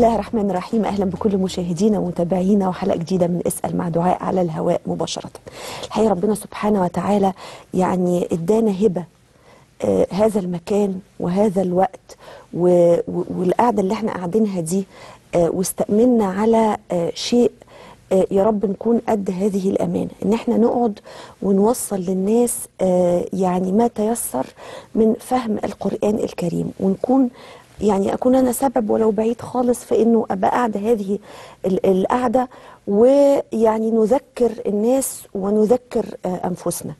الله الرحمن الرحيم اهلا بكل مشاهدينا ومتابعينا وحلقه جديده من اسال مع دعاء على الهواء مباشره. الحقيقه ربنا سبحانه وتعالى يعني ادانا هبه آه هذا المكان وهذا الوقت و- و- والقعده اللي احنا قاعدينها دي آه واستأمنا على آه شيء آه، يا رب نكون قد هذه الأمانة إن احنا نقعد ونوصل للناس آه، يعني ما تيسر من فهم القرآن الكريم ونكون يعني أكون أنا سبب ولو بعيد خالص في إنه أبقى قاعدة هذه ال- القعدة ويعني نذكر الناس ونذكر آه، أنفسنا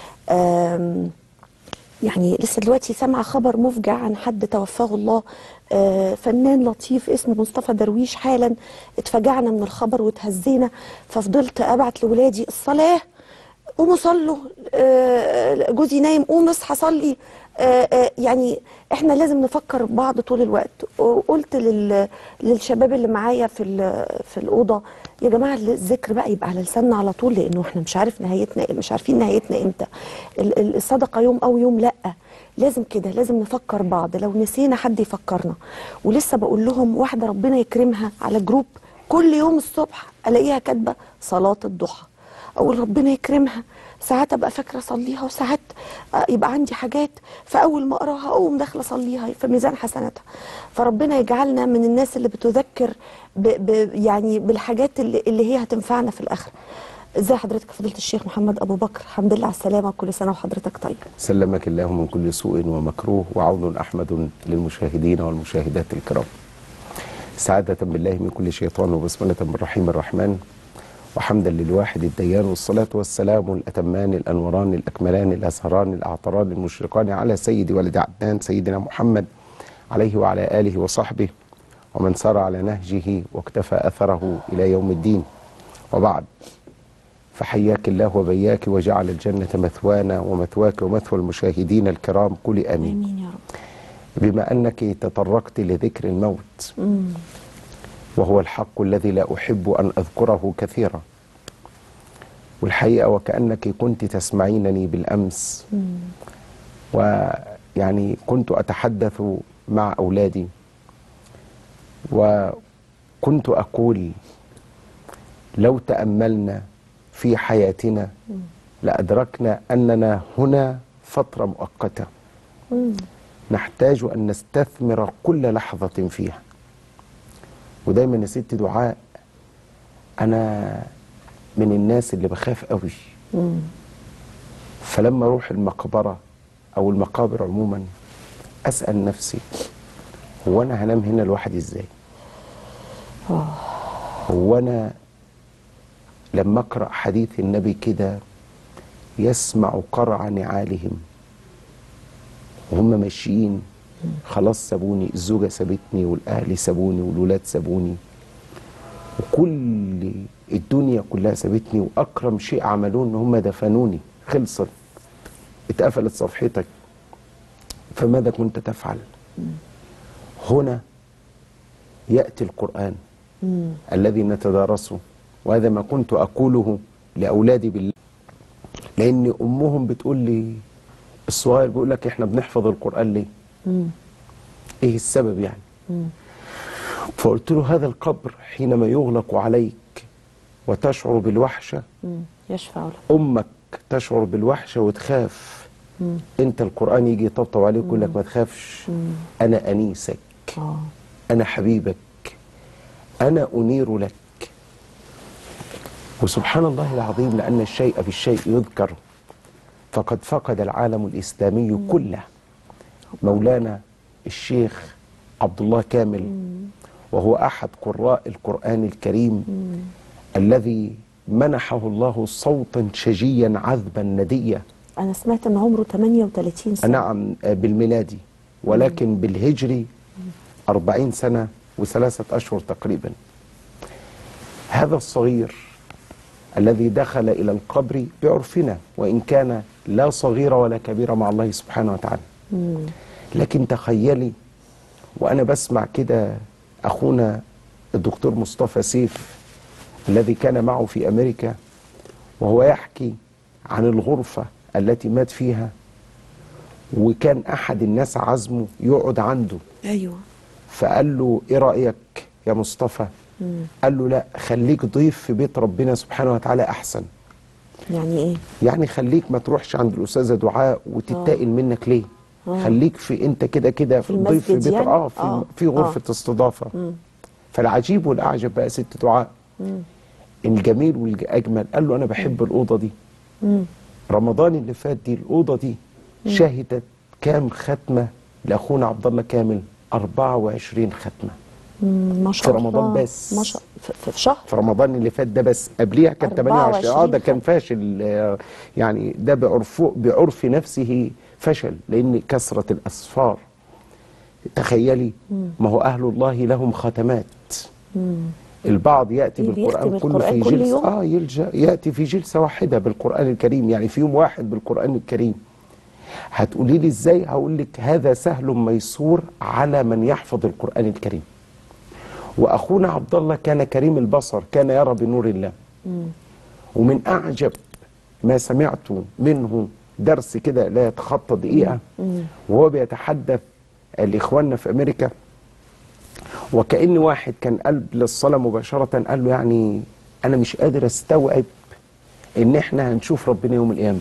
آم، يعني لسه دلوقتي سامعه خبر مفجع عن حد توفاه الله آه، فنان لطيف اسمه مصطفى درويش حالا اتفجعنا من الخبر واتهزينا ففضلت ابعت لاولادي الصلاه قوموا صلوا آه، جوزي نايم قوم اصحى صلي آه، آه، يعني احنا لازم نفكر بعض طول الوقت وقلت لل... للشباب اللي معايا في ال... في الاوضه يا جماعه الذكر بقى يبقى على لساننا على طول لانه احنا مش عارف نهايتنا مش عارفين نهايتنا امتى ال- ال- الصدقه يوم او يوم لا لازم كده لازم نفكر بعض لو نسينا حد يفكرنا ولسه بقول لهم واحده ربنا يكرمها على جروب كل يوم الصبح الاقيها كاتبه صلاه الضحى اقول ربنا يكرمها ساعات ابقى فاكره اصليها وساعات آه، يبقى عندي حاجات فاول ما اقراها اقوم داخله اصليها في ميزان حسناتها فربنا يجعلنا من الناس اللي بتذكر ب ب يعني بالحاجات اللي, اللي هي هتنفعنا في الاخره ازي حضرتك فضيله الشيخ محمد ابو بكر الحمد لله على السلامه وكل سنه وحضرتك طيب سلمك الله من كل سوء ومكروه وعون أحمد للمشاهدين والمشاهدات الكرام سعادة بالله من كل شيطان وبسملة بالرحيم الرحمن وحمدا للواحد الديان والصلاة والسلام الأتمان الأنوران الأكملان الأزهران الأعطران المشرقان على سيد ولد عدنان سيدنا محمد عليه وعلى آله وصحبه ومن سار على نهجه واكتفى أثره إلى يوم الدين وبعد فحياك الله وبياك وجعل الجنة مثوانا ومثواك ومثوى المشاهدين الكرام قل آمين امين يا رب بما أنك تطرقت لذكر الموت مم. وهو الحق الذي لا أحب أن أذكره كثيرا والحقيقة وكأنك كنت تسمعينني بالأمس مم. ويعني كنت أتحدث مع أولادي وكنت أقول لو تأملنا في حياتنا لأدركنا أننا هنا فترة مؤقتة مم. نحتاج أن نستثمر كل لحظة فيها ودايما يا ست دعاء أنا من الناس اللي بخاف قوي مم. فلما أروح المقبرة أو المقابر عموما أسأل نفسي هو أنا هنام هنا لوحدي إزاي آه. هو أنا لما أقرأ حديث النبي كده يسمع قرع نعالهم وهم ماشيين خلاص سابوني الزوجة سابتني والأهل سابوني والولاد سابوني وكل الدنيا كلها سابتني وأكرم شيء عملوه إن هم دفنوني خلصت اتقفلت صفحتك فماذا كنت تفعل هنا يأتي القرآن مم. الذي نتدارسه وهذا ما كنت أقوله لأولادي بالله لأن أمهم بتقول لي الصغير بيقول لك إحنا بنحفظ القرآن ليه مم. إيه السبب يعني مم. فقلت له هذا القبر حينما يغلق عليك وتشعر بالوحشة مم. يشفع له أمك تشعر بالوحشة وتخاف مم. أنت القرآن يجي يطبطب عليك ويقول لك ما تخافش مم. أنا أنيسك اه أنا حبيبك أنا أنير لك وسبحان الله العظيم لأن الشيء بالشيء يذكر فقد فقد العالم الإسلامي كله مولانا الشيخ عبد الله كامل وهو أحد قراء القرآن الكريم الذي منحه الله صوتا شجيا عذبا نديا انا سمعت ان عمره 38 سنه نعم آه، بالميلادي ولكن بالهجري أربعين سنة وثلاثة أشهر تقريبا هذا الصغير الذي دخل إلى القبر بعرفنا وإن كان لا صغير ولا كبير مع الله سبحانه وتعالى مم. لكن تخيلي وأنا بسمع كده أخونا الدكتور مصطفى سيف الذي كان معه في أمريكا وهو يحكي عن الغرفة التي مات فيها وكان أحد الناس عزمه يقعد عنده ايوه فقال له ايه رايك يا مصطفى قال له لا خليك ضيف في بيت ربنا سبحانه وتعالى احسن يعني ايه يعني خليك ما تروحش عند الاستاذه دعاء وتتقل منك ليه خليك في انت كده كده في ضيف في المسجد بيت يعني؟ اه في, آه. في غرفه استضافه فالعجيب والاعجب بقى ست دعاء الجميل والاجمل قال له انا بحب الاوضه دي رمضان اللي فات دي الاوضه دي شهدت كام ختمه لاخونا عبد الله كامل 24 ختمه مم، ما شاء في رمضان الله بس. ما شاء في, في شهر في رمضان اللي فات ده بس قبليها كان 28 اه 24 ده كان فاشل آه، يعني ده بعرف بعرف نفسه فشل لان كثره الاسفار تخيلي ما هو اهل الله لهم ختمات البعض ياتي بيختم بالقران كله القرآن في كل جلسه يوم؟ اه يلجا ياتي في جلسه واحده بالقران الكريم يعني في يوم واحد بالقران الكريم هتقولي لي ازاي هقول لك هذا سهل ميسور على من يحفظ القران الكريم واخونا عبد الله كان كريم البصر كان يرى بنور الله ومن اعجب ما سمعت منه درس كده لا يتخطى دقيقه وهو بيتحدث لاخواننا في امريكا وكأن واحد كان قلب للصلاة مباشرة قال له يعني أنا مش قادر أستوعب إن إحنا هنشوف ربنا يوم القيامة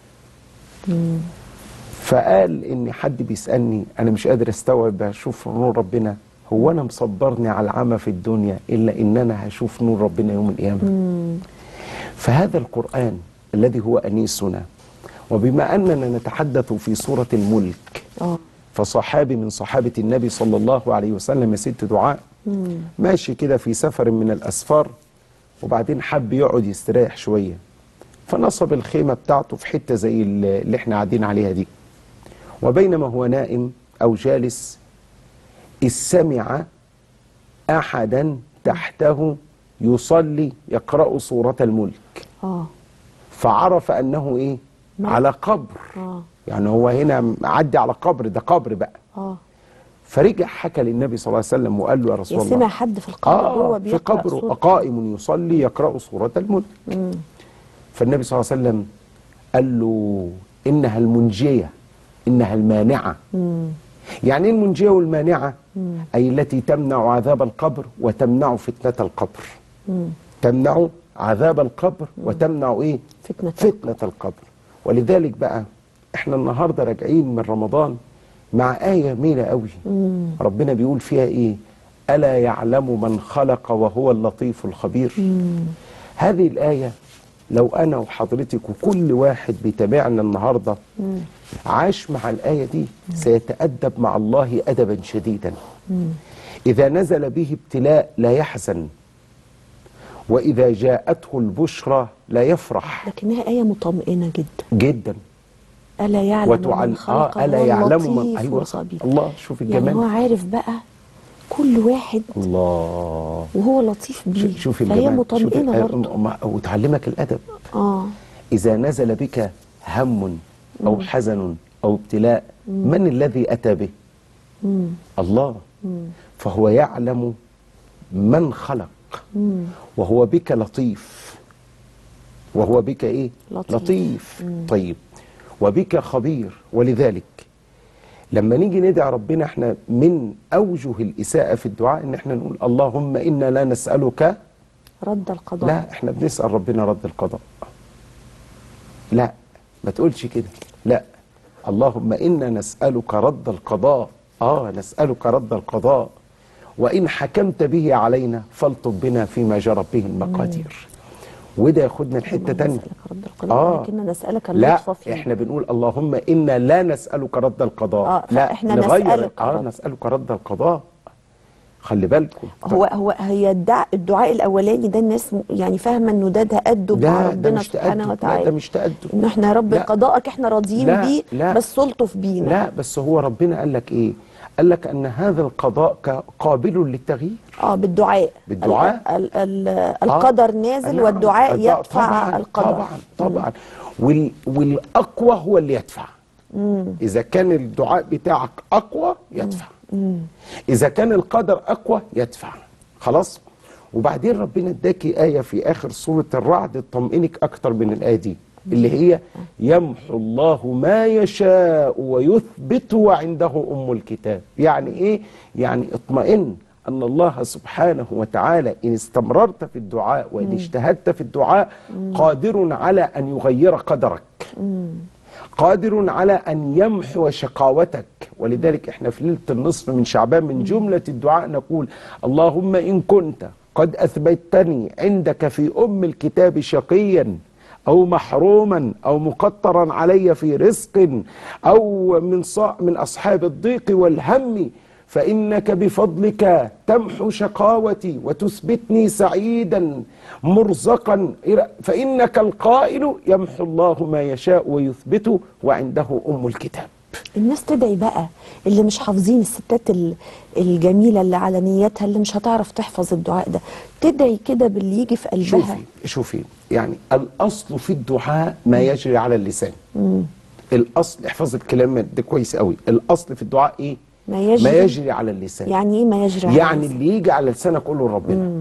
فقال إن حد بيسألني أنا مش قادر أستوعب هشوف نور ربنا هو أنا مصبرني على العمى في الدنيا إلا إن أنا هشوف نور ربنا يوم القيامة فهذا القرآن الذي هو أنيسنا وبما أننا نتحدث في سورة الملك اه فصحابي من صحابة النبي صلى الله عليه وسلم يا ست دعاء ماشي كده في سفر من الأسفار وبعدين حب يقعد يستريح شوية فنصب الخيمة بتاعته في حتة زي اللي احنا قاعدين عليها دي وبينما هو نائم أو جالس إذ سمع أحدا تحته يصلي يقرأ سورة الملك اه فعرف أنه إيه ما- على قبر اه يعني هو هنا عدي على قبر ده قبر بقى اه فرجع حكى للنبي صلى الله عليه وسلم وقال له يا رسول يا الله سمع حد في القبر آه وهو في بيقرأ قبره سورة قائم يصلي يقرأ سورة الملك فالنبي صلى الله عليه وسلم قال له إنها المنجية إنها المانعة يعني إيه المنجية والمانعة أي التي تمنع عذاب القبر وتمنع فتنة القبر تمنع عذاب القبر وتمنع إيه فتنة فتنة القبر ولذلك بقى احنا النهاردة راجعين من رمضان مع آية جميلة قوي ربنا بيقول فيها ايه ألا يعلم من خلق وهو اللطيف الخبير هذه الآية لو أنا وحضرتك وكل واحد بيتابعنا النهاردة عاش مع الآية دي سيتأدب مع الله أدبا شديدا إذا نزل به ابتلاء لا يحزن وإذا جاءته البشرى لا يفرح لكنها آية مطمئنة جدا جدا ألا يعلم وتعل من خلق آه ألا وهو يعلم من اللطيف أيوة الخبير. الله شوف يعني الجمال هو عارف بقى كل واحد الله وهو لطيف بيه شوف- شوف فهي الجمال مطمئنة شوف برضه ما- وتعلمك الأدب اه إذا نزل بك هم أو حزن أو ابتلاء من الذي أتى به الله فهو يعلم من خلق وهو بك لطيف وهو بك إيه لطيف. لطيف طيب وبك خبير ولذلك لما نيجي ندعي ربنا احنا من أوجه الإساءة في الدعاء ان احنا نقول اللهم إنا لا نسألك رد القضاء لا احنا بنسأل ربنا رد القضاء لا ما تقولش كده لا اللهم إنا نسألك رد القضاء آه نسألك رد القضاء وإن حكمت به علينا فالطب بنا فيما جرت به المقادير وده ياخدنا لحتة تانية نسألك رد القضاء آه. لكن نسألك لا اللطف فيه احنا بنقول اللهم إنا لا نسألك رد القضاء آه، لا فإحنا نغير نسألك آه رد. نسألك رد القضاء خلي بالكم هو هو هي الدع... الدعاء الاولاني ده الناس م- يعني فاهمه انه ده تأدب مع ده ده ربنا مش سبحانه تأدب لا وتعالى ده مش تأدب انه احنا يا رب لا. قضاءك احنا راضيين لا، بيه لا. بس تلطف بينا لا بس هو ربنا قال لك ايه قال لك ان هذا القضاء ك- قابل للتغيير اه بالدعاء بالدعاء. ال... ال... ال... القدر نازل نعم. والدعاء الدعاء يدفع طبعا القدر طبعا طبعا وال والاقوى هو اللي يدفع اذا كان الدعاء بتاعك اقوى يدفع اذا كان القدر اقوى يدفع خلاص وبعدين ربنا اداكي ايه في اخر سوره الرعد تطمئنك اكتر من الايه دي اللي هي يمحو الله ما يشاء ويثبت وعنده ام الكتاب يعني ايه يعني اطمئن أن الله سبحانه وتعالى إن استمررت في الدعاء وإن اجتهدت في الدعاء قادر على أن يغير قدرك قادر على أن يمحو شقاوتك ولذلك احنا في ليلة النصف من شعبان من جملة الدعاء نقول اللهم إن كنت قد أثبتني عندك في أم الكتاب شقيا أو محروما أو مقطرا علي في رزق أو من صا من أصحاب الضيق والهم فإنك بفضلك تمحو شقاوتي وتثبتني سعيدا مرزقا فإنك القائل يمحو الله ما يشاء ويثبته وعنده أم الكتاب الناس تدعي بقى اللي مش حافظين الستات ال- الجميله اللي على نيتها اللي مش هتعرف تحفظ الدعاء ده تدعي كده باللي يجي في قلبها شوفي شوفي يعني الأصل في الدعاء ما يجري على اللسان الأصل احفظ الكلام ده كويس قوي الأصل في الدعاء إيه ما يجري- ما يجري على اللسان يعني ايه ما يجري على يعني الناس؟ اللي يجي على لسانك قوله لربنا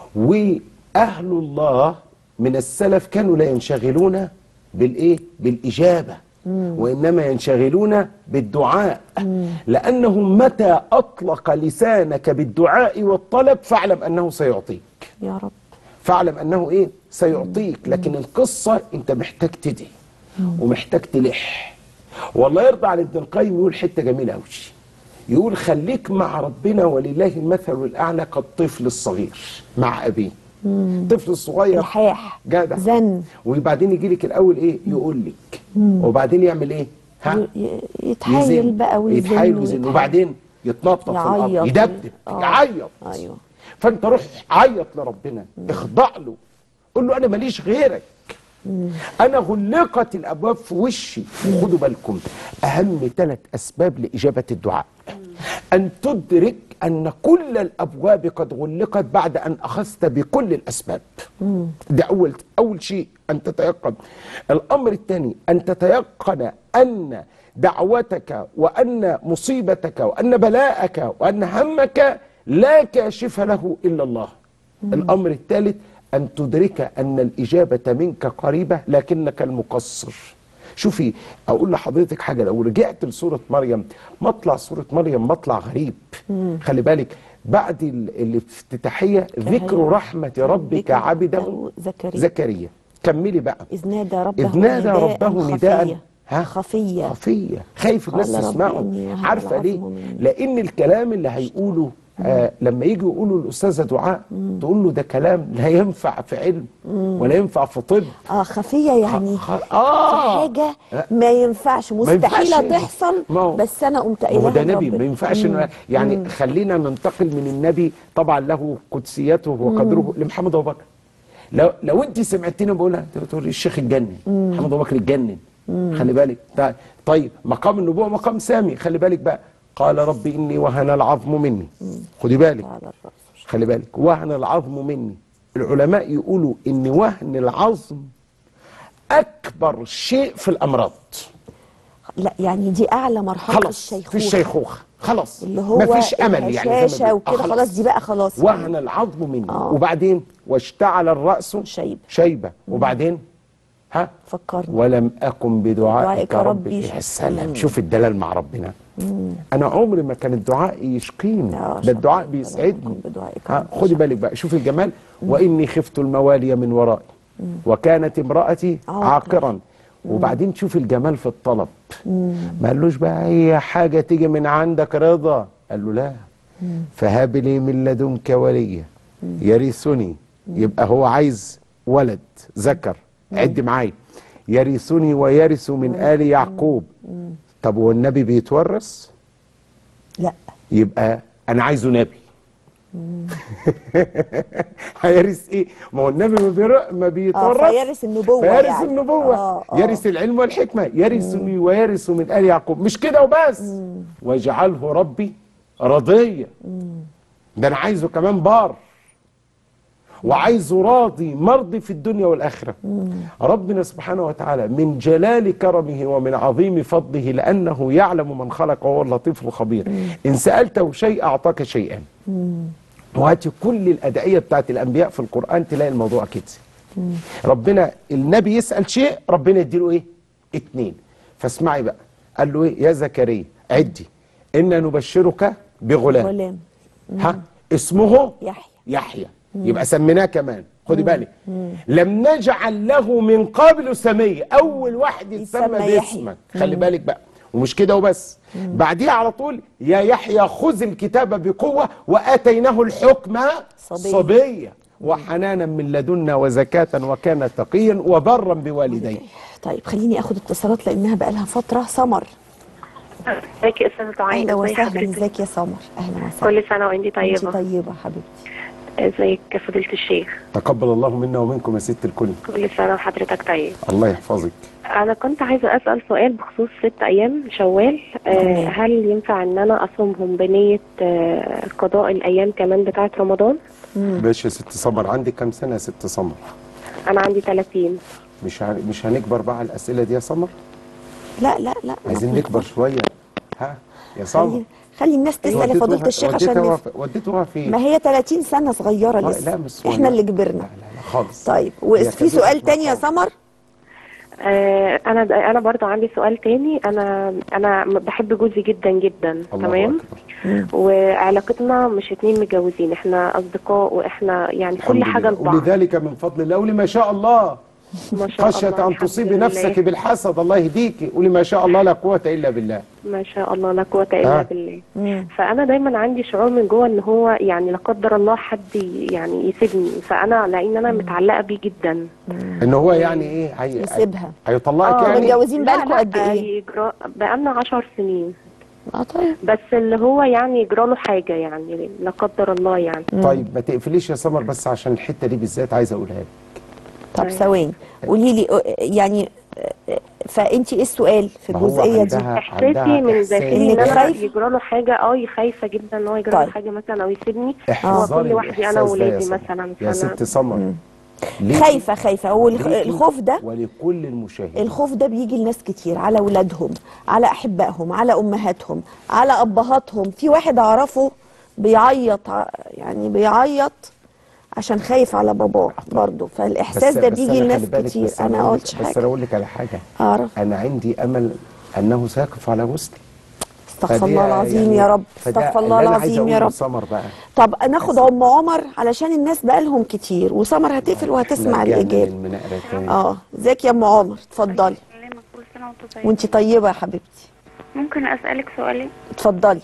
واهل الله من السلف كانوا لا ينشغلون بالايه بالاجابه وانما ينشغلون بالدعاء لانه متى اطلق لسانك بالدعاء والطلب فاعلم انه سيعطيك يا رب فاعلم انه ايه سيعطيك لكن القصه انت محتاج تدعي ومحتاج تلح والله يرضى على ابن القيم يقول حته جميله قوي يقول خليك مع ربنا ولله المثل الاعلى كالطفل الصغير مع ابيه الطفل الصغير الحاح جدع زن وبعدين يجي لك الاول ايه يقول لك وبعدين يعمل ايه ها ي- يتحايل يزن. بقى ويزن يتحايل ويزن ويتحايل. وبعدين يتنطط في الارض يعيط. يدبدب آه. يعيط ايوه فانت روح عيط لربنا اخضع له قول له انا ماليش غيرك انا غلقت الابواب في وشي وخدوا بالكم اهم ثلاث اسباب لاجابه الدعاء ان تدرك ان كل الابواب قد غلقت بعد ان اخذت بكل الاسباب ده اول اول شيء ان تتيقن الامر الثاني ان تتيقن ان دعوتك وان مصيبتك وان بلاءك وان همك لا كاشف له الا الله الامر الثالث ان تدرك ان الاجابه منك قريبه لكنك المقصر شوفي اقول لحضرتك حاجه لو رجعت لسوره مريم مطلع سوره مريم مطلع غريب خلي بالك بعد ال- الافتتاحيه ذكر رحمه ربك عبده زكريا زكريا كملي بقى إذ نادى ربه إذ نادى نداء ربه نداء خفيا. ها خفيا خفية خايف الناس قال رب تسمعه إني وهن عارفة العظم ليه مني. لأن الكلام اللي هيقوله آه لما يجي يقولوا الأستاذة دعاء تقول له ده كلام لا ينفع في علم ولا ينفع في طب اه خفيه يعني خ- خ- آه. حاجه لا. ما ينفعش مستحيله ينفعش. تحصل ما هو- بس انا قمت ما هو قايلها ده نبي لربنا. ما ينفعش إنه- يعني خلينا ننتقل من النبي طبعا له قدسيته وقدره لمحمد ابو بكر لو لو انت سمعتني بقولها تقول الشيخ اتجنن محمد ابو بكر اتجنن خلي بالك طيب- طيب مقام النبوه مقام سامي خلي بالك بقى قال رب اني وهن العظم مني خدي بالك على الرأس خلي بالك وهن العظم مني العلماء يقولوا ان وهن العظم اكبر شيء في الامراض لا يعني دي اعلى مرحله خلاص الشيخوخه في الشيخوخه خلاص اللي هو مفيش امل يعني زي ما الهشاشة بيقولوا. وكده آه خلاص دي بقى خلاص وهن العظم مني آه. وبعدين واشتعل الراس شيبة. شيبه وبعدين ها فكرني ولم اكن بدعائك دعائك ربي ربي يا سلام شوف الدلال مع ربنا انا عمري ما كان الدعاء يشقيني آه، ده الدعاء شكراً. بيسعدني ولم أكن بدعائك ها ربي خدي بالك بقى شوف الجمال واني خفت الموالي من ورائي وكانت امراتي عاقرا. عاقرا وبعدين شوف الجمال في الطلب ما قالوش بقى هي حاجه تيجي من عندك رضا قال له لا فهب لي من لدنك وليا يرثني يبقى هو عايز ولد ذكر عد معايا يرثني ويرث من ال يعقوب طب والنبي بيتورث لا يبقى انا عايزه نبي هيرث ايه ما هو النبي ما, بير... ما بيتورث اه فيرث النبوه فيرث يعني. النبوة آه، آه. يرث العلم والحكمة يرثني ويرث من آل يعقوب مش كده وبس واجعله ربي رضيا ده أنا عايزه كمان بار وعايزه راضي مرضي في الدنيا والآخرة ربنا سبحانه وتعالى من جلال كرمه ومن عظيم فضله لأنه يعلم من خلق وهو اللطيف الخبير إن سألته شيء أعطاك شيئا وهاتي كل الأدعية بتاعت الأنبياء في القرآن تلاقي الموضوع كده ربنا النبي يسأل شيء ربنا يديله ايه اتنين فاسمعي بقى قال له ايه يا زكريا عدي إنا نبشرك بغلام غلام ها اسمه يحيى يحيى يبقى سميناه كمان خدي بالك لم نجعل له من قبل سمية اول واحد يتسمى يتسمى يحيى. باسمك خلي بالك بقى ومش كده وبس بعديها على طول يا يحيى خذ الكتاب بقوة وآتيناه الحكم صبيا. صبيا وحنانا من لدنا وزكاة وكان تقيا وبرا بوالديه طيب خليني اخد اتصالات لانها بقى لها فتره سمر ازيك يا استاذه دعاء اهلا ازي وسهلا حضرتك؟ ازيك يا سمر اهلا وسهلا كل سنه وانت انت طيبه طيبه حبيبتي ازيك يا فضيله الشيخ تقبل الله منا ومنكم يا ست الكل كل سنه وحضرتك طيب الله يحفظك انا كنت عايزه اسال سؤال بخصوص ست ايام شوال آه تمام. هل ينفع ان انا اصومهم بنيه آه قضاء الايام كمان بتاعه رمضان باش يا ست سمر عندك كام سنة يا ست سمر انا عندي 30 مش ه... مش هنكبر بقى على الأسئلة دي يا سمر لا لا لا عايزين نكبر شوية ها يا سمر خلي, خلي الناس تسال لفضيله الشيخ عشان وديتوها نف... في- وديتوها فين ما هي 30 سنه صغيره لا، لسه لا مش صغيرة. احنا اللي لا كبرنا لا لا خالص طيب هي وفي خدتها سؤال في تاني يا مقام. سمر آه انا انا برضو عندي سؤال تاني انا انا بحب جوزي جدا جدا الله تمام أكبر وعلاقتنا مش اتنين متجوزين احنا اصدقاء واحنا يعني كل الحمد حاجه لله. لبعض ولذلك من فضل الله قولي ما شاء الله ما شاء خشية الله أن الحمد تصيبي لله. نفسك بالحسد الله يهديكي قولي ما شاء الله لا قوة إلا بالله ما شاء الله لا قوة إلا آه. بالله فأنا دايما عندي شعور من جوه إن هو يعني لا قدر الله حد ي- يعني يسيبني فأنا لأن أنا متعلقة بيه جدا إن هو يعني إيه هي... يسيبها هيطلقك آه، يعني متجوزين لا، بقالكوا لا، قد ايه؟ يجرى بقالنا عشر سنين اه طيب بس اللي هو يعني يجرى له حاجة يعني لا قدر الله يعني طيب ما تقفليش يا سمر بس عشان الحتة دي بالذات عايز أقولها لك طب طيب. ثواني قولي لي آه، يعني آه، فانت ايه السؤال في ما هو الجزئيه دي؟ عندها- إحساسي عندها من إحساس. داخلي إن إنك أنا خايفة؟ يجرى له حاجة أه خايفة جدا إن هو يجرى له طيب. حاجة مثلا أو يسيبني احذري هو كل وحدي أنا الإحساس ده يا وولادي سمر. مثلا يا فأنا- ست سمر ليكي- خايفه خايفه هو الخ- ليكي الخوف ده ولكل المشاهدين الخوف ده بيجي لناس كتير على اولادهم على احبائهم على امهاتهم على ابهاتهم في واحد اعرفه بيعيط ع- يعني بيعيط عشان خايف على باباه برضه فالاحساس ده بس بيجي أنا لناس خلي بالك، كتير بس انا أقول قلتش لك- بس حاجه أنا أقول لك على حاجة اعرف أنا عندي أمل أنه سيقف على وسطي استغفر فدي الله العظيم يعني- يا رب فده استغفر اللي الله أنا عايز العظيم يا أقوله رب لسمر بقى طب ناخد ام عمر علشان الناس بقالهم كتير وسمر هتقفل وهتسمع رجعنا الاجابه للمناقرة تاني. اه ازيك يا ام عمر اتفضلي سلامة كل سنة وانت طيب وانت طيبه يا حبيبتي ممكن أسألك سؤالي اتفضلي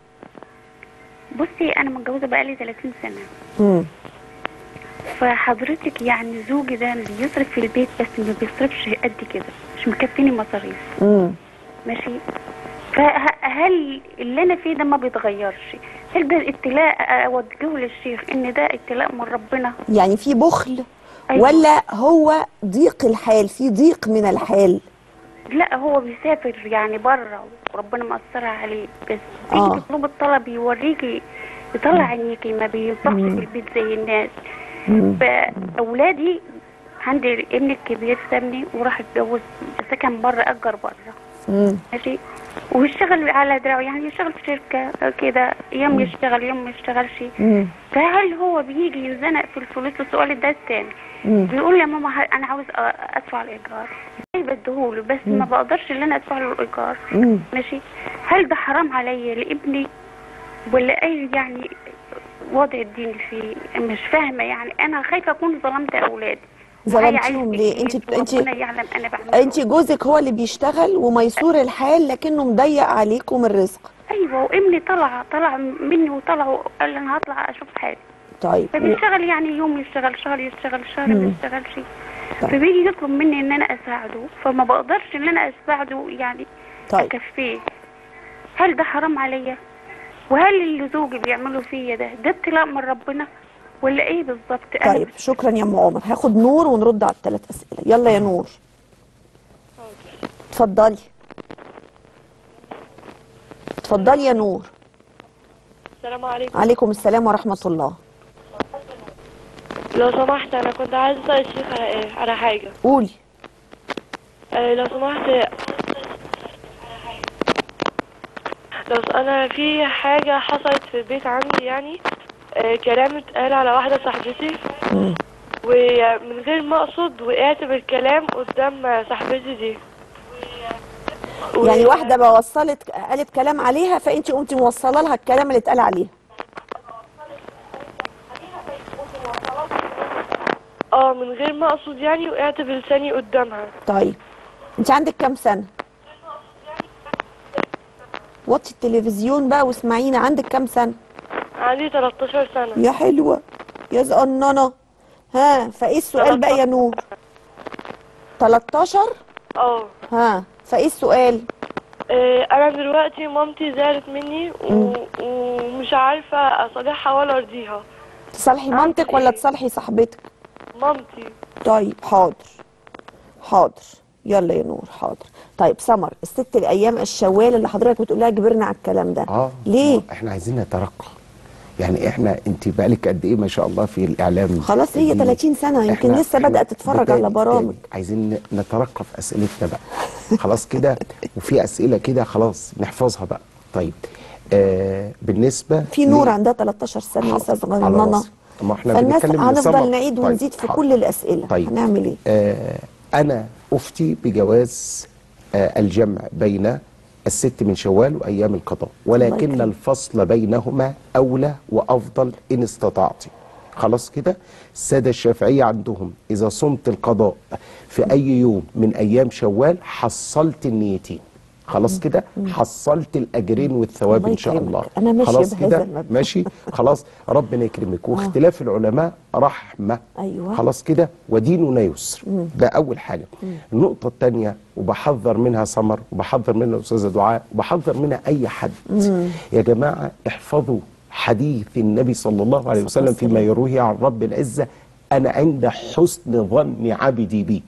بصي أنا متجوزة بقالي 30 سنة امم فحضرتك يعني زوجي ده بيصرف في البيت بس ما بيصرفش قد كده مش مكفيني مصاريف امم ماشي فهل اللي أنا فيه ده ما بيتغيرش هل ده ابتلاء أوجهه للشيخ إن ده ابتلاء من ربنا يعني في بخل أيوة. ولا هو ضيق الحال في ضيق من الحال لا هو بيسافر يعني بره وربنا مأثرها عليه بس تيجي آه. تطلب الطلب يوريكي يطلع عينيكي ما بينفخش في البيت زي الناس فاولادي عندي ابني الكبير سابني وراح اتجوز سكن بره اجر بره امم ماشي ويشتغل على دراعه يعني يشتغل في شركه كده يوم يشتغل يوم ما يشتغلش امم فهل هو بيجي ينزنق في الفلوس السؤال ده الثاني مم. بيقول يا ماما ه- انا عاوز أ- ادفع الايجار بديهوله بس ما بقدرش ان انا ادفع له الايجار مم. ماشي هل ده حرام عليا لابني ولا اي يعني وضع الدين فيه مش فاهمه يعني انا خايفه اكون ظلمت اولادي ظلمتيهم ليه؟ انت انت ربنا يعلم انا بعمل انت جوزك هو اللي بيشتغل وميسور الحال لكنه مضيق عليكم الرزق ايوه وابني طلع طلع مني وطلع وقال لي انا هطلع اشوف حالي طيب فبيشتغل يعني يوم يشتغل شهر يشتغل شهر ما يشتغلش طيب. فبيجي يطلب مني ان انا اساعده فما بقدرش ان انا اساعده يعني طيب اكفيه هل ده حرام عليا وهل اللي زوجي بيعملوا فيا ده ده ابتلاء من ربنا ولا ايه بالظبط انا طيب شكرا يا ام عمر هاخد نور ونرد على الثلاث اسئله يلا يا نور اتفضلي اتفضلي يا نور السلام عليكم عليكم السلام ورحمه الله لو سمحت انا كنت عايز اسال الشيخ على ايه على حاجه قولي آه لو سمحت لو س- انا في حاجه حصلت في البيت عندي يعني آه كلام اتقال على واحده صاحبتي ومن غير ما اقصد وقعت بالكلام قدام صاحبتي دي و- يعني واحده بوصلت قالت كلام عليها فانت قمتي موصله لها الكلام اللي اتقال عليها ما اقصد يعني وقعت بلساني قدامها طيب انت عندك كام سنه وطي التلفزيون بقى واسمعينا عندك كام سنه عندي 13 سنة يا حلوه يا زقننه ها فايه السؤال بقى يا نور 13 اه ها فايه السؤال آه، انا دلوقتي مامتي زعلت مني و... ومش عارفة اصالحها ولا ارضيها تصالحي مامتك ولا تصالحي صاحبتك مامتي طيب حاضر حاضر يلا يا نور حاضر طيب سمر الست الايام الشوال اللي حضرتك بتقول لها كبرنا على الكلام ده اه ليه ما احنا عايزين نترقى يعني احنا انت بقالك قد ايه ما شاء الله في الاعلام خلاص هي دي. 30 سنة، يمكن إحنا- لسه إحنا بدأت تتفرج بالتالي- على برامج. بالتالي عايزين ن- نترقى في اسئلتنا بقى خلاص كده وفي اسئله كده خلاص نحفظها بقى طيب آه بالنسبه في نور عندها 13 سنه حاضر، لسه على صغننه راسي. ما احنا فالناس بنتكلم لسمر. هنفضل نعيد طيب، ونزيد في حاضر. كل الاسئله طيب. هنعمل ايه آه أنا أفتي بجواز آه الجمع بين الست من شوال وأيام القضاء ولكن يكرمك. الفصل بينهما أولى وأفضل إن استطعت خلاص كده السادة الشافعية عندهم إذا صمت القضاء في أي يوم من أيام شوال حصلت النيتين خلاص كده حصلت الأجرين والثواب الله إن شاء يكرمك. الله أنا ماشية خلاص بهذا كده المبدأ. ماشي خلاص ربنا يكرمك واختلاف العلماء رحمة أيوة. خلاص كده وديننا يسر ده اول حاجه النقطه الثانيه وبحذر منها سمر وبحذر منها استاذه دعاء وبحذر منها اي حد يا جماعه احفظوا حديث النبي صلى الله عليه وسلم فيما يرويه عن رب العزه انا عند حسن ظن عبدي بي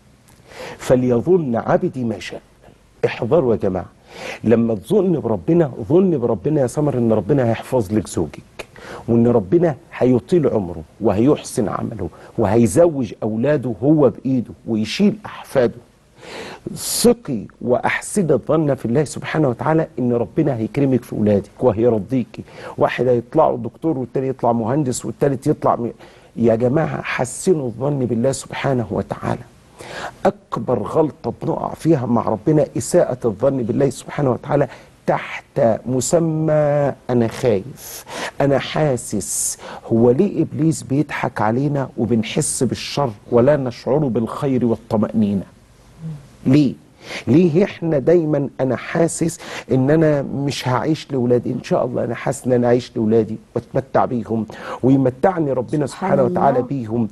فليظن عبدي ما شاء احذروا يا جماعه لما تظن بربنا ظن بربنا يا سمر ان ربنا هيحفظ لك زوجك وان ربنا هيطيل عمره وهيحسن عمله وهيزوج اولاده هو بايده ويشيل احفاده ثقي واحسن الظن في الله سبحانه وتعالى ان ربنا هيكرمك في اولادك وهيرضيكي واحد هيطلع دكتور والتاني يطلع مهندس والتالت يطلع م... يا جماعه حسنوا الظن بالله سبحانه وتعالى اكبر غلطه بنقع فيها مع ربنا اساءه الظن بالله سبحانه وتعالى تحت مسمى انا خايف انا حاسس هو ليه ابليس بيضحك علينا وبنحس بالشر ولا نشعر بالخير والطمانينه ليه ليه احنا دايما انا حاسس ان انا مش هعيش لاولادي ان شاء الله انا حاسس ان انا اعيش لاولادي واتمتع بيهم ويمتعني ربنا سبحان سبحانه وتعالى الله. بيهم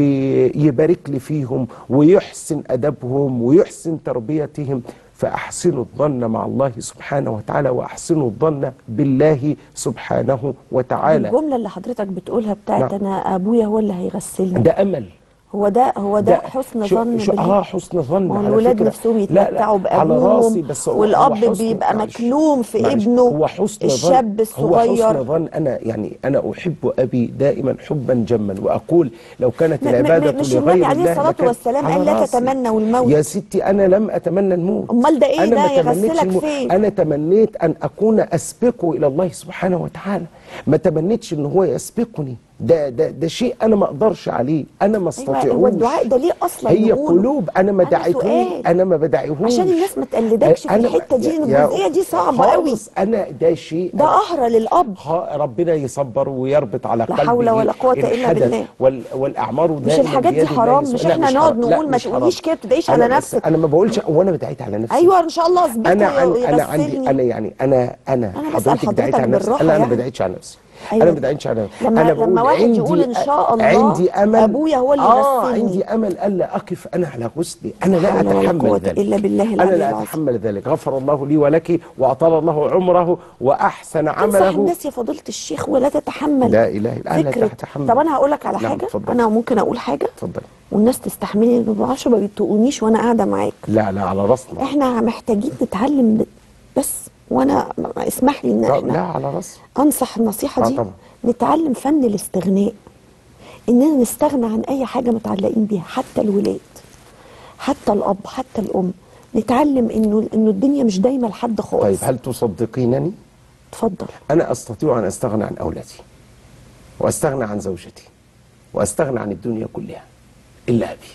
ويبارك لي فيهم ويحسن ادبهم ويحسن تربيتهم فاحسنوا الظن مع الله سبحانه وتعالى واحسنوا الظن بالله سبحانه وتعالى الجمله اللي حضرتك بتقولها بتاعت نعم. انا ابويا هو اللي هيغسلني ده امل هو ده هو ده, حسن شو- ظن شو- بالله اه حسن ظن ما هو على الولاد فكرة. نفسهم لا، لا، يتمتعوا على راسي بابوهم بس هو- هو والاب حسن- بيبقى معلش، مكلوم في معلش، ابنه هو حسن الشاب ظن هو الصغير حسن ظن انا يعني انا احب ابي دائما حبا جما واقول لو كانت م- م- العباده مش لغير النبي عليه الله الصلاة لكان- والسلام على قال لا راسي. تتمنوا الموت. يا ستي انا لم اتمنى الموت أمال ده إيه أنا ده؟ ما تمنيتش يغسلك الموت. فين؟ انا تمنيت ان اكون اسبقه الى الله سبحانه وتعالى ما تمنيتش ان هو يسبقني ده ده ده شيء انا ما اقدرش عليه انا ما استطيعوش ايوه هو الدعاء ده ليه اصلا هي نقوله؟ قلوب انا ما أنا دعيتهوش سؤال. انا ما بدعيهوش عشان الناس ما تقلدكش في أنا- الحتة دي، يا- الجزئية دي صعبة قوي. خالص انا ده شيء ده قهر للاب خ- ربنا يصبر ويربط على لا قلبه حول ولا قوة إلا الحدث بالله. وال والاعمار مش دائما الحاجات دي بيد الله حرام، سبحانه- مش لا، إحنا نقعد حرام. لا، نقول ما مش تقوليش حرام. كده، ما تدعيش أنا على بس- نفسك. انا ما بقولش وانا بدعيت على نفسي ايوه ان شاء الله اثبته انا عن انا عندي يغسلني. انا يعني انا انا, أنا بسأل حضرتك دعيت حضرتك على نفسي بالراحة لا انا يعني. ما بدعيتش على نفسي أيوة. انا ما بدعيتش على نفسي لما- انا لما بقول واحد عندي يقول إن شاء الله عندي امل أبويا هو اللي اه يغسلني. عندي امل الا اقف انا على غسلي انا لا حول ولا اتحمل قوة ذلك إلا بالله انا العلي لا العظيم. اتحمل ذلك غفر الله لي ولك واطال الله عمره واحسن تنصح عمله الناس يا فضيله الشيخ ولا تتحمل لا إله إلا الله، لا فكرة. تتحمل. طب انا هقول لك على نعم، حاجه اتفضل. انا ممكن اقول حاجه اتفضل والناس تستحملني ما بعرفش ما بيتقونيش وانا قاعده معاك لا لا على راسنا احنا محتاجين نتعلم ب- بس وانا م- م- اسمح لي ان لا, احنا لا على راسي انصح النصيحه آه دي طبعا. نتعلم فن الاستغناء اننا نستغنى عن اي حاجه متعلقين بيها حتى الولاد حتى الاب حتى الام نتعلم انه انه الدنيا مش دايما لحد خالص طيب هل تصدقينني اتفضل انا استطيع ان استغنى عن اولادي واستغنى عن زوجتي واستغنى عن الدنيا كلها الا ابي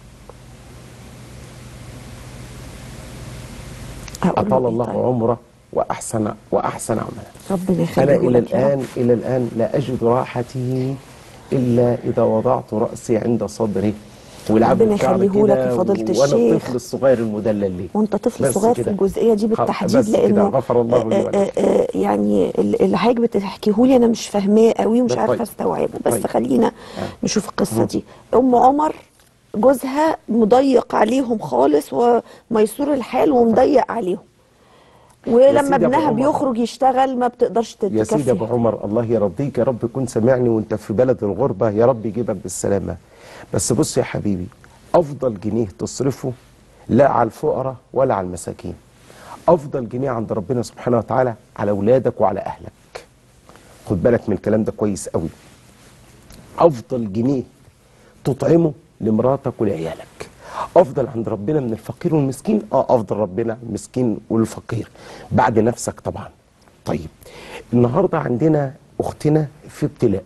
هقول له اطال إيه الله طيب؟ عمره واحسن واحسن عمله ربنا يخليه انا الى لك يا رب. الان الى الان لا اجد راحتي الا اذا وضعت راسي عند صدره ويلعب ربنا بالشعر يخليه لك كده يا فضيلة وانا الشيخ. الطفل الصغير المدلل ليه وانت طفل بس صغير في كده. الجزئيه دي خلاص، بالتحديد بس كده، لانه غفر الله لي آه، ولك. آه، آه، يعني ال- اللي حضرتك بتحكيه لي انا مش فاهماه قوي ومش ده عارفه طيب. استوعبه بس طيب. خلينا نشوف القصه دي ام عمر جوزها مضيق عليهم خالص وميسور الحال ومضيق عليهم يا ولما سيدي أبو ابنها عمر. بيخرج يشتغل ما بتقدرش يا سيدي ابو تتكفي عمر الله يرضيك يا رب يكون سامعني وانت في بلد الغربه يا رب يجيبك بالسلامه بس بص يا حبيبي افضل جنيه تصرفه لا على الفقراء ولا على المساكين افضل جنيه عند ربنا سبحانه وتعالى على اولادك وعلى اهلك خد بالك من الكلام ده كويس قوي افضل جنيه تطعمه لمراتك ولعيالك افضل عند ربنا من الفقير والمسكين اه افضل ربنا المسكين والفقير بعد نفسك طبعا طيب النهارده عندنا اختنا في ابتلاء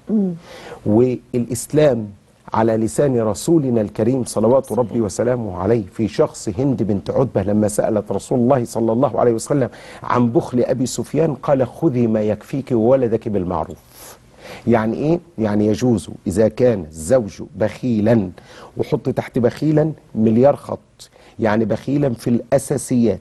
والاسلام على لسان رسولنا الكريم صلوات ربي وسلامه عليه في شخص هند بنت عتبه لما سالت رسول الله صلى الله عليه وسلم عن بخل ابي سفيان قال خذي ما يكفيك وولدك بالمعروف يعني ايه يعني يجوز اذا كان الزوج بخيلا وحط تحت بخيلا مليار خط يعني بخيلا في الاساسيات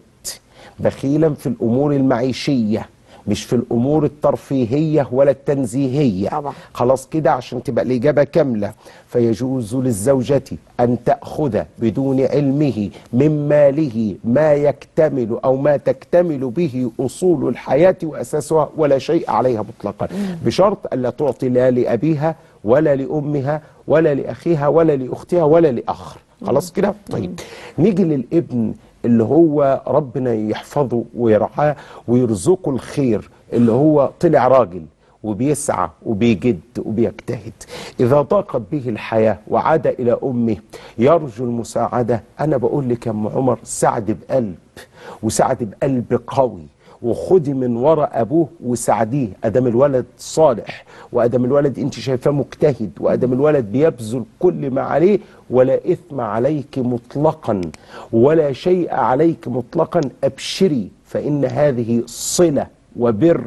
بخيلا في الامور المعيشيه مش في الامور الترفيهيه ولا التنزيهيه طبعا. خلاص كده عشان تبقى الاجابه كامله فيجوز للزوجه ان تاخذ بدون علمه من ماله ما يكتمل او ما تكتمل به اصول الحياه واساسها ولا شيء عليها مطلقا بشرط الا تعطي لا لابيها ولا لامها ولا لاخيها ولا لاختها ولا لاخر خلاص كده طيب نيجي للابن اللي هو ربنا يحفظه ويرعاه ويرزقه الخير اللي هو طلع راجل وبيسعى وبيجد وبيجتهد إذا ضاقت به الحياة وعاد إلى أمه يرجو المساعدة أنا بقول لك يا أم عمر سعد بقلب وسعد بقلب قوي وخدي من وراء ابوه وساعديه ادم الولد صالح وادم الولد انت شايفاه مجتهد وادم الولد بيبذل كل ما عليه ولا اثم عليك مطلقا ولا شيء عليك مطلقا ابشري فان هذه صله وبر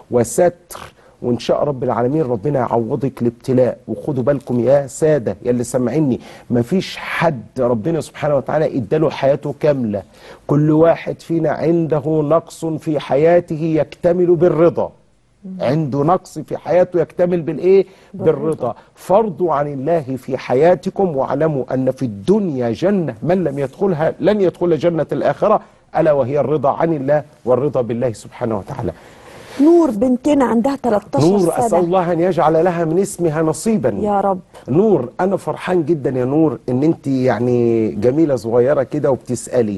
وستر وان شاء رب العالمين ربنا يعوضك الابتلاء وخدوا بالكم يا ساده يا اللي سامعيني مفيش حد ربنا سبحانه وتعالى اداله حياته كامله كل واحد فينا عنده نقص في حياته يكتمل بالرضا عنده نقص في حياته يكتمل بالايه بالرضا فرضوا عن الله في حياتكم واعلموا ان في الدنيا جنه من لم يدخلها لن يدخل جنه الاخره الا وهي الرضا عن الله والرضا بالله سبحانه وتعالى نور بنتنا عندها 13 نور سنه اسال الله ان يجعل لها من اسمها نصيبا يا رب نور انا فرحان جدا يا نور ان انت يعني جميله صغيره كده وبتسالي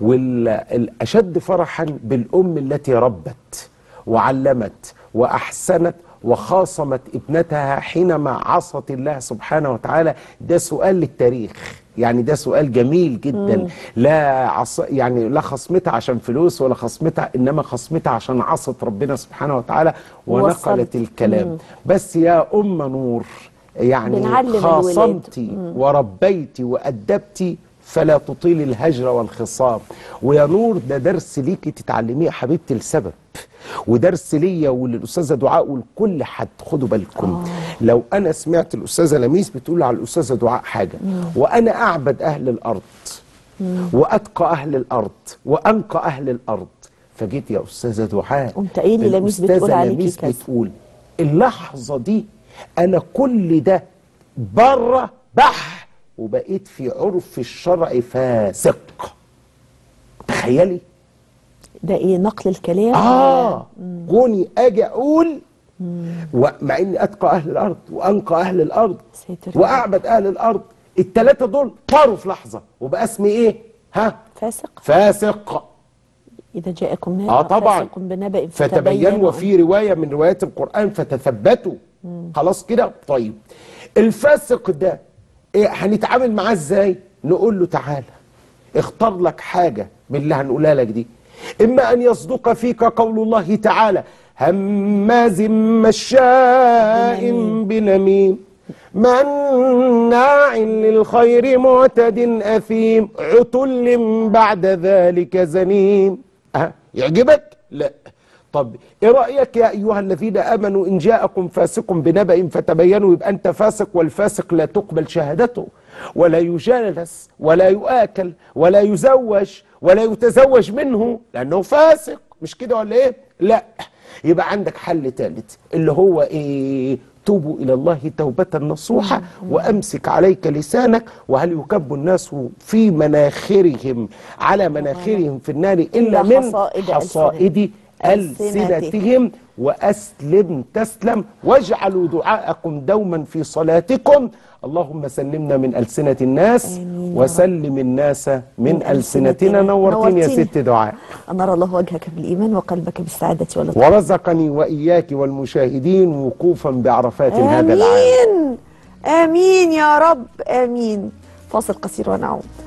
والاشد فرحا بالام التي ربت وعلمت واحسنت وخاصمت ابنتها حينما عصت الله سبحانه وتعالى ده سؤال للتاريخ يعني ده سؤال جميل جدا لا عص... يعني لا خصمتها عشان فلوس ولا خصمتها انما خصمتها عشان عصت ربنا سبحانه وتعالى ونقلت وصلت. الكلام بس يا ام نور يعني بنعلم الولاد. خاصمتي وربيتي وأدبتي فلا تطيل الهجر والخصام ويا نور ده درس ليكي تتعلميه يا حبيبتي لسبب ودرس ليا وللاستاذه دعاء ولكل حد خدوا بالكم آه. لو انا سمعت الاستاذه لميس بتقول على الاستاذه دعاء حاجه وانا اعبد اهل الارض واتقى اهل الارض وانقى اهل الارض فجيت يا استاذه دعاء قمت قايل لي لميس بتقول الأستاذة عليكي لميس كذا. بتقول اللحظه دي انا كل ده بره بح وبقيت في عرف الشرع فاسق تخيلي ده ايه نقل الكلام اه كوني اجي اقول ومع اني اتقى اهل الارض وانقى اهل الارض ساتر يا واعبد اهل الارض الثلاثه دول طاروا في لحظه وبقى اسمي ايه ها فاسق فاسق اذا جاءكم نبأ اه طبعا فاسق بنبأ فتبينوا وفي روايه من روايات القران فتثبتوا خلاص كده طيب الفاسق ده إيه هنتعامل معاه ازاي نقول له تعالى اختار لك حاجه من اللي هنقولها لك دي اما ان يصدق فيك قول الله تعالى هماز مشاء بنميم مناع للخير معتد اثيم عتل بعد ذلك زنيم أه يعجبك لا طب ايه رايك يا ايها الذين امنوا ان جاءكم فاسق بنبأ فتبينوا يبقى انت فاسق والفاسق لا تقبل شهادته ولا يجالس ولا يؤكل ولا يزوج ولا يتزوج منه لانه فاسق مش كده ولا ايه لا يبقى عندك حل ثالث اللي هو ايه توبوا الى الله توبه نصوحه وامسك عليك لسانك وهل يكب الناس في مناخرهم على مناخرهم في النار الا إلا من حصائد حصائد ألسنتهم. ألسنتهم وأسلم تسلم واجعلوا دعاءكم دوما في صلاتكم اللهم سلمنا من ألسنة الناس آمين يا وسلم الناس من, من ألسنتنا ألسنتنا. نورتني يا نورتني. ست دعاء أنار الله وجهك بالإيمان وقلبك بالسعادة واللطف ورزقني وإياك والمشاهدين وقوفا بعرفات هذا العام آمين آمين يا رب آمين فاصل قصير ونعود